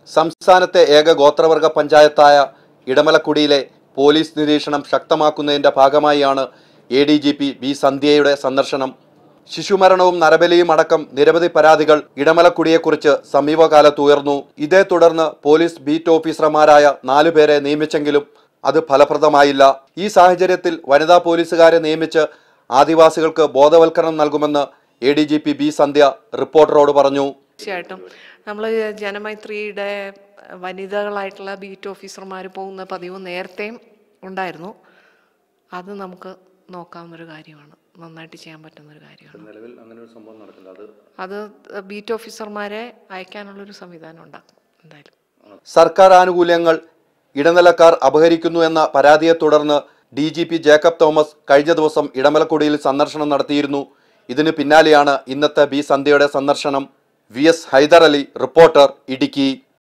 സംസ്ഥാനത്തെ ഏക ഗോത്രവർഗ പഞ്ചായത്തായ ഇടമലക്കുടിയിലെ പോലീസ് നിരീക്ഷണം ശക്തമാക്കുന്നതിന്റെ ഭാഗമായാണ് A D G P B സന്ധ്യയുടെ സന്ദർശനം ശിശുമരണവും നരബലിയും അടക്കം നിരവധി പരാതികൾ ഇടമലക്കുടിയെക്കുറിച്ച് സമീപകാലത്ത് ഉയർന്നു ഇതേ തുടർന്ന് പോലീസ് ബീറ്റ് ഓഫീസർമാരായ നാലുപേരെ നിയമിച്ചെങ്കിലും അത് ഫലപ്രദമായില്ല ഈ സാഹചര്യത്തിൽ വനിതാ പോലീസുകാരെ നിയമിച്ച് ആദിവാസികൾക്ക് ബോധവൽക്കരണം നൽകുമെന്ന് A D G P B Sandhya റിപ്പോർട്ടറോട് പറഞ്ഞു തീർച്ചയായിട്ടും നമ്മൾ ജനമൈത്രിയുടെ വനിതകളായിട്ടുള്ള ബീറ്റ് ഓഫീസർമാർ പോകുന്ന പതിവ് നേരത്തെയും ഉണ്ടായിരുന്നു അത് നമുക്ക് നോക്കാവുന്നൊരു കാര്യമാണ് നന്നായിട്ട് ചെയ്യാൻ പറ്റുന്നൊരു കാര്യമാണ് നിലവിൽ അങ്ങനെ ഒരു സംഭവം നടക്കില്ല അത് അത് ബീറ്റ് ഓഫീസർമാരെ അയക്കാനുള്ളൊരു സംവിധാനം ഉണ്ടാക്കും എന്തായാലും സർക്കാർ ആനുകൂല്യങ്ങൾ ഇടനിലക്കാർ അപഹരിക്കുന്നു എന്ന പരാതിയെ തുടർന്ന് D G P Jacob Thomas കഴിഞ്ഞ ദിവസം ഇടമലക്കുടിയിൽ സന്ദർശനം നടത്തിയിരുന്നു ഇതിന് പിന്നാലെയാണ് ഇന്നത്തെ ബി സന്ധ്യയുടെ സന്ദർശനം വി എസ് ഹൈദർ അലി റിപ്പോർട്ടർ ഇടുക്കി